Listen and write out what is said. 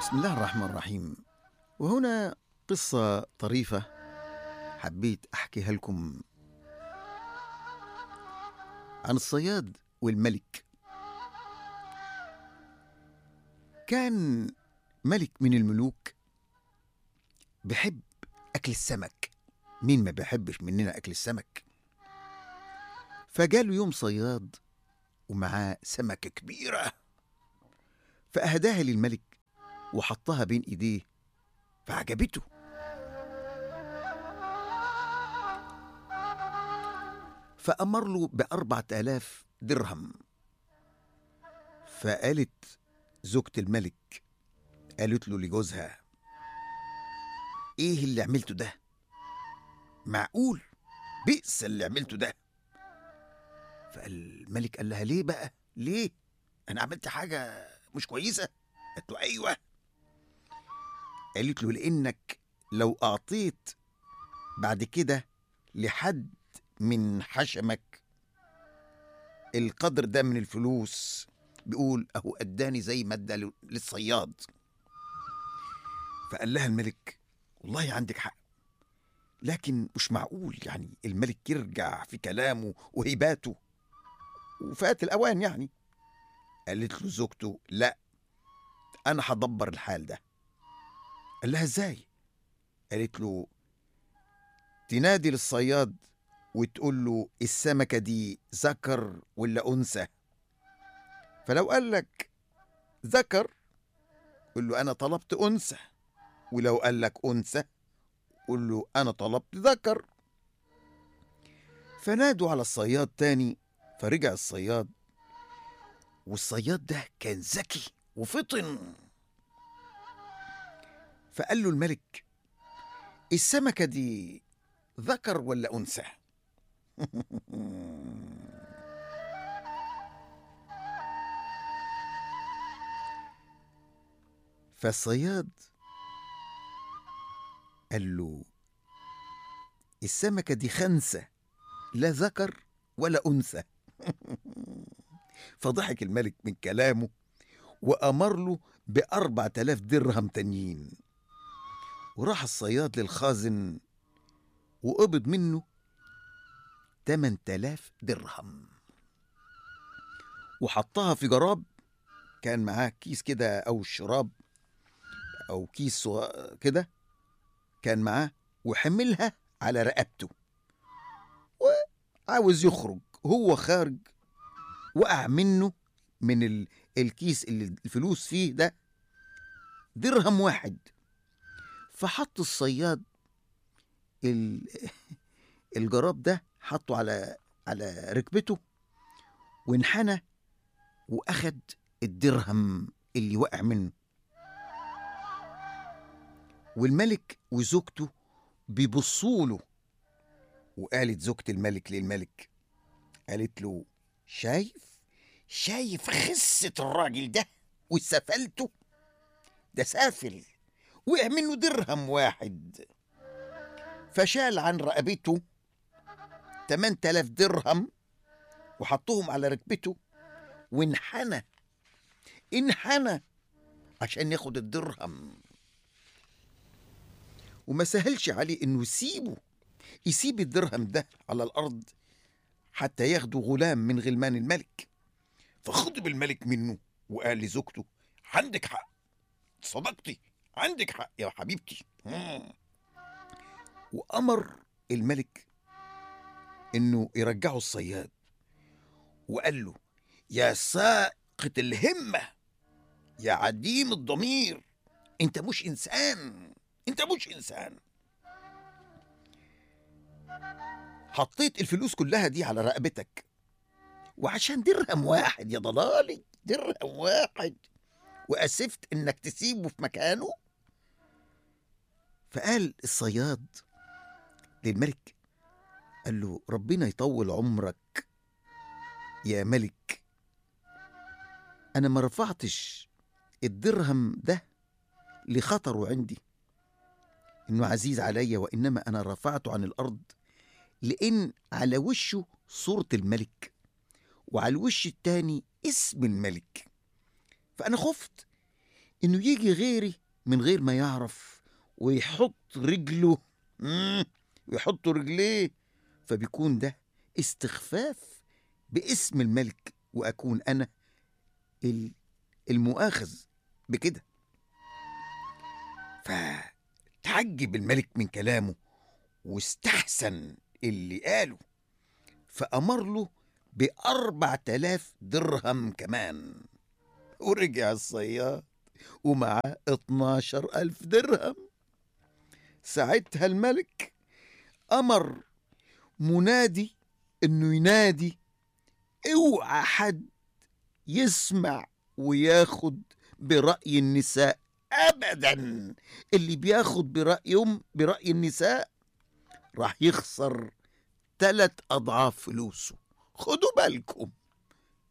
بسم الله الرحمن الرحيم وهنا قصة طريفة حبيت أحكيها لكم عن الصياد والملك كان ملك من الملوك بحب أكل السمك مين ما بيحبش مننا أكل السمك فجاله يوم صياد ومعاه سمكة كبيرة فأهداها للملك وحطها بين إيديه فعجبته فأمر له بأربعة آلاف درهم فقالت زوجة الملك قالت له لجوزها ايه اللي عملته ده معقول بئس اللي عملته ده فالملك قال لها ليه بقى ليه انا عملت حاجه مش كويسه قالت له ايوه قالت له لانك لو اعطيت بعد كده لحد من حشمك القدر ده من الفلوس بيقول اهو اداني زي ما ادى للصياد فقال لها الملك والله عندك حق لكن مش معقول يعني الملك يرجع في كلامه وهيباته وفات الاوان يعني قالت له زوجته لا انا هدبر الحال ده قال لها ازاي قالت له تنادي للصياد وتقول له السمكة دي ذكر ولا أنثى فلو قال لك ذكر قل له أنا طلبت أنثى ولو قال لك أنثى قل له أنا طلبت ذكر فنادوا على الصياد تاني فرجع الصياد والصياد ده كان ذكي وفطن فقال له الملك السمكة دي ذكر ولا أنثى فالصياد قال له السمكة دي خنسة لا ذكر ولا أنثى فضحك الملك من كلامه وأمر له بأربعة آلاف درهم تانيين وراح الصياد للخازن وقبض منه تمن تلاف درهم وحطها في جراب كان معاه كيس كده أو شراب أو كيس كده كان معاه وحملها على رقبته وعاوز يخرج هو خارج وقع منه من ال... الكيس اللي الفلوس فيه ده درهم واحد فحط الصياد ال... الجراب ده حطه على على ركبته وانحنى واخد الدرهم اللي وقع منه والملك وزوجته بيبصوا له وقالت زوجة الملك للملك قالت له شايف شايف خسة الراجل ده وسفلته ده سافل وقع منه درهم واحد فشال عن رقبته 8000 درهم وحطهم على ركبته وانحنى انحنى عشان ياخد الدرهم وما سهلش عليه انه يسيبه يسيب الدرهم ده على الارض حتى ياخدوا غلام من غلمان الملك فخطب الملك منه وقال لزوجته عندك حق صدقتي عندك حق يا حبيبتي وامر الملك انه يرجعه الصياد وقال له يا ساقط الهمه يا عديم الضمير انت مش انسان انت مش انسان حطيت الفلوس كلها دي على رقبتك وعشان درهم واحد يا ضلالي درهم واحد واسفت انك تسيبه في مكانه فقال الصياد للملك قال له ربنا يطول عمرك يا ملك انا ما رفعتش الدرهم ده لخطره عندي انه عزيز عليا وانما انا رفعته عن الارض لان على وشه صوره الملك وعلى الوش التاني اسم الملك فانا خفت إنه يجي غيري من غير ما يعرف ويحط رجله مم، ويحط رجليه فبيكون ده استخفاف باسم الملك وأكون أنا ال- المؤاخذ بكده فتعجب الملك من كلامه واستحسن اللي قاله فأمر له بأربع تلاف درهم كمان ورجع الصياد ومعاه اتناشر ألف درهم ساعتها الملك أمر منادي إنه ينادي اوعى حد يسمع وياخد برأي النساء أبدا اللي بياخد برأيهم برأي النساء راح يخسر ثلاث أضعاف فلوسه خدوا بالكم